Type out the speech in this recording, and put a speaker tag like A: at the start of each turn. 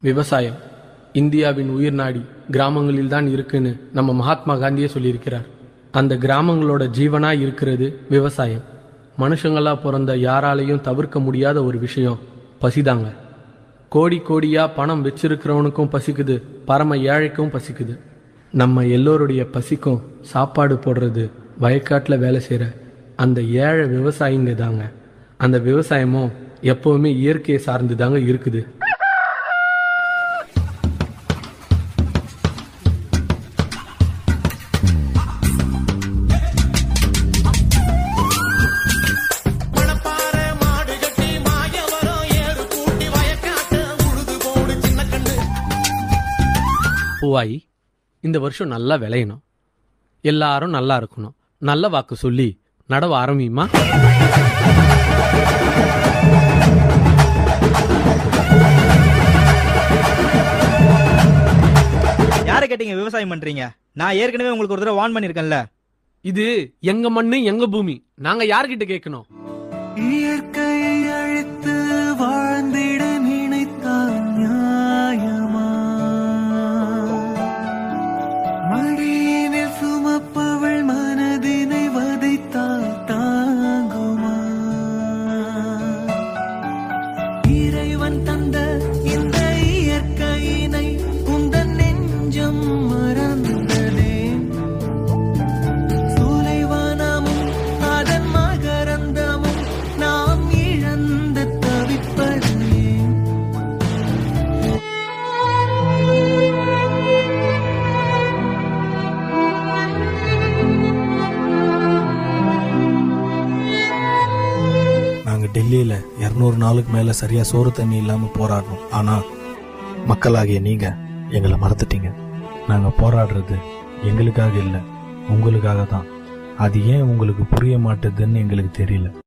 A: விவசாயம் இந்தியாவின் உயிர் நாடி கிராமங்களில் தான் இருக்குன்னு நம்ம மகாத்மா காந்தியே சொல்லியிருக்கிறார் அந்த கிராமங்களோட ஜீவனா இருக்கிறது விவசாயம் மனுஷங்களா பிறந்த யாராலையும் தவிர்க்க முடியாத ஒரு விஷயம் பசிதாங்க கோடி கோடியா பணம் வச்சிருக்கிறவனுக்கும் பசிக்குது பரம ஏழைக்கும் பசிக்குது நம்ம எல்லோருடைய பசிக்கும் சாப்பாடு போடுறது வயக்காட்டில் வேலை செய்கிற அந்த ஏழை விவசாயிங்க தாங்க அந்த விவசாயமும் எப்பவுமே இயற்கையை சார்ந்து தாங்க இருக்குது
B: மணப்பாறை மாடு கட்டி மாயவரம் ஏறு கூட்டி வயக்காட்ட உழுது போடு சின்ன கண்ணு
A: பூவாயி இந்த வருஷம் நல்லா விளையணும் எல்லாரும் நல்லா இருக்கணும் நல்ல வாக்கு சொல்லி நடவ ஆரம்பியுமா
C: யாரை கேட்டீங்க விவசாயம் பண்றீங்க நான் ஏற்கனவே உங்களுக்கு ஒரு தடவை வார்ன் பண்ணிருக்கேன்ல
A: இது எங்க மண்ணு எங்க பூமி நாங்க யார்கிட்ட கேட்கணும்
B: இயற்கையை அழித்து வாழ்ந்திட நினைத்தால் நியாயமா மடியினில் சுமப்பவள் மனதினை வதைத்தால் தாங்குமா இறைவன் தந்த இந்த இயற்கையினை உந்தன் நெஞ்சம் மறந்ததே சூலைவனமும் அதன் மகரந்தமும் நாம் இழந்து தவிப்பது ஏன்?
D: நாங்க டெல்லியில இருநூறு நாளுக்கு மேல சரியா சோறு தண்ணி இல்லாம போராடணும் ஆனா மக்களாகிய நீங்க எங்களை மறந்துட்டீங்க நாங்க போராடுறது எங்களுக்காக இல்ல உங்களுக்காக தான் அது ஏன் உங்களுக்கு புரிய மாட்டுதுன்னு எங்களுக்கு தெரியல